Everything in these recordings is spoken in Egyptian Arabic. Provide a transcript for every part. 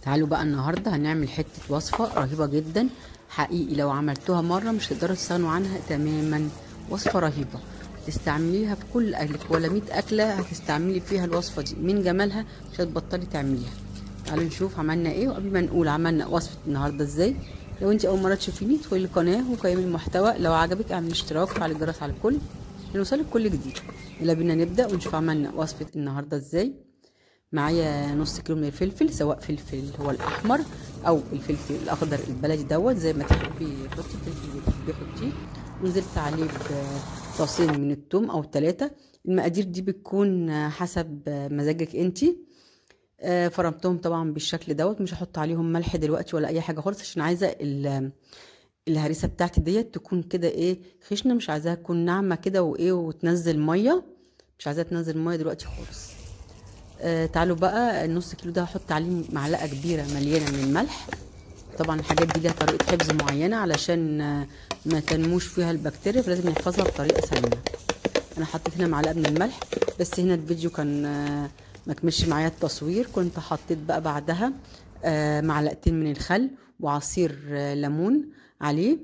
تعالوا بقى النهارده هنعمل حته وصفه رهيبه جدا حقيقي لو عملتوها مره مش هتقدروا تستغنوا عنها تماما وصفه رهيبه تستعمليها في كل اكلك ولا 100 اكله هتستعملي فيها الوصفه دي من جمالها مش هتبطلي تعمليها تعالوا نشوف عملنا ايه وقبل ما نقول عملنا وصفه النهارده ازاي لو انت اول مره تشوفيني ادخلي القناه وقيمي المحتوى لو عجبك اعملي اشتراك وفعلي الجرس على الكل ليوصلك كل جديد يلا بينا نبدا ونشوف عملنا وصفه النهارده ازاي معايا نص كيلو من الفلفل سواء فلفل هو الاحمر او الفلفل الاخضر البلدي دوت زي ما تحبي حطي الفلفل اللي تحبي حطيه ونزلت عليه بطاسين من التوم او ثلاثه المقادير دي بتكون حسب مزاجك انتي فرمتهم طبعا بالشكل دوت مش هحط عليهم ملح دلوقتي ولا اي حاجه خالص عشان عايزه الهريسه بتاعتي ديت تكون كده ايه خشنه مش عايزاها تكون ناعمه كده وايه وتنزل ميه مش عايزاها تنزل ميه دلوقتي خالص آه تعالوا بقى النص كيلو ده هحط عليه معلقه كبيره مليانه من الملح طبعا الحاجات دي ليها طريقه حفظ معينه علشان آه ما تنموش فيها البكتيريا فلازم نحفظها بطريقه سليمه انا حطيت هنا معلقه من الملح بس هنا الفيديو كان آه ما كملش معايا التصوير كنت حطيت بقى بعدها آه معلقتين من الخل وعصير آه ليمون عليه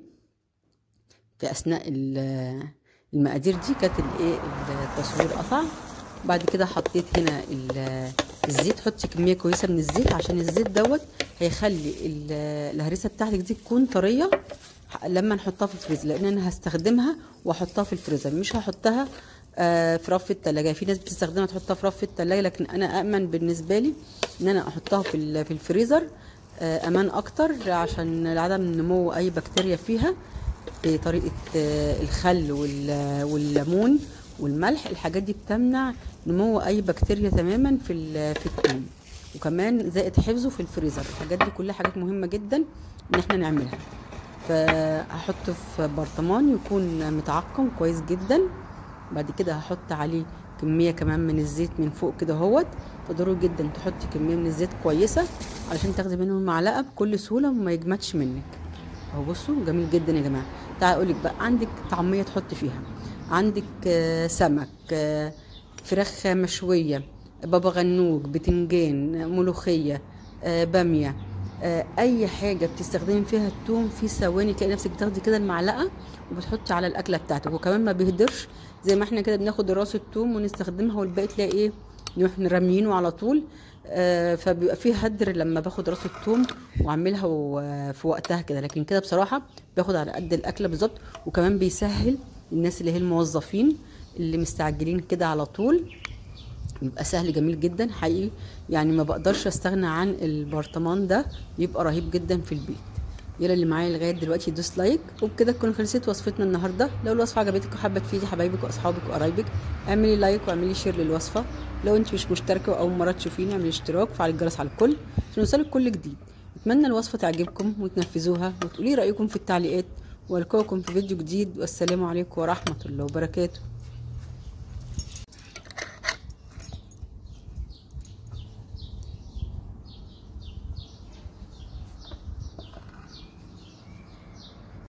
في اثناء المقادير دي كانت الايه التصوير قطع بعد كده حطيت هنا الزيت حطي كميه كويسه من الزيت عشان الزيت دوت هيخلي الهريسه بتاعتك دي تكون طريه لما نحطها في الفريزر لان انا هستخدمها واحطها في الفريزر مش هحطها في رف التلاجة في ناس بتستخدمها تحطها في رف التلاجة لكن انا امن بالنسبه لي ان انا احطها في في الفريزر امان اكتر عشان عدم نمو اي بكتيريا فيها بطريقه الخل والليمون والملح الحاجات دي بتمنع نمو اي بكتيريا تماما في في الثوم وكمان زائد حفظه في الفريزر الحاجات دي كلها حاجات مهمه جدا ان احنا نعملها فهحطه في برطمان يكون متعقم كويس جدا بعد كده هحط عليه كميه كمان من الزيت من فوق كده اهوت فضروري جدا تحطي كميه من الزيت كويسه علشان تاخدي منه المعلقه بكل سهوله وما يجمدش منك اهو بصوا جميل جدا يا جماعه تعالى اقول لك بقى عندك طعميه تحطي فيها عندك سمك فراخ مشويه بابا غنوج بتنجان ملوخيه باميه اي حاجه بتستخدمي فيها التوم في ثواني تلاقي نفسك بتاخدي كده المعلقه وبتحطي على الاكله بتاعتك وكمان ما بيهدرش زي ما احنا كده بناخد راس التوم ونستخدمها والباقي تلاقي ايه نروح راميينه على طول آه فبيبقى فيه هدر لما باخد راس التوم واعملها في وقتها كده لكن كده بصراحه باخد على قد الاكله بالظبط وكمان بيسهل الناس اللي هي الموظفين اللي مستعجلين كده على طول بيبقى سهل جميل جدا حقيقي يعني ما بقدرش استغنى عن البرطمان ده بيبقى رهيب جدا في البيت يلا اللي معايا لغايه دلوقتي دوس لايك وبكده تكون خلصت وصفتنا النهارده لو الوصفه عجبتك وحابه تفيدي حبايبك واصحابك وقرايبك اعملي لايك واعملي شير للوصفه لو انت مش مشتركه واول مره تشوفيني اعملي اشتراك وفعلي الجرس على الكل عشان يوصلك كل جديد اتمنى الوصفه تعجبكم وتنفذوها وتقولي رايكم في التعليقات والقاكم في فيديو جديد والسلام عليكم ورحمه الله وبركاته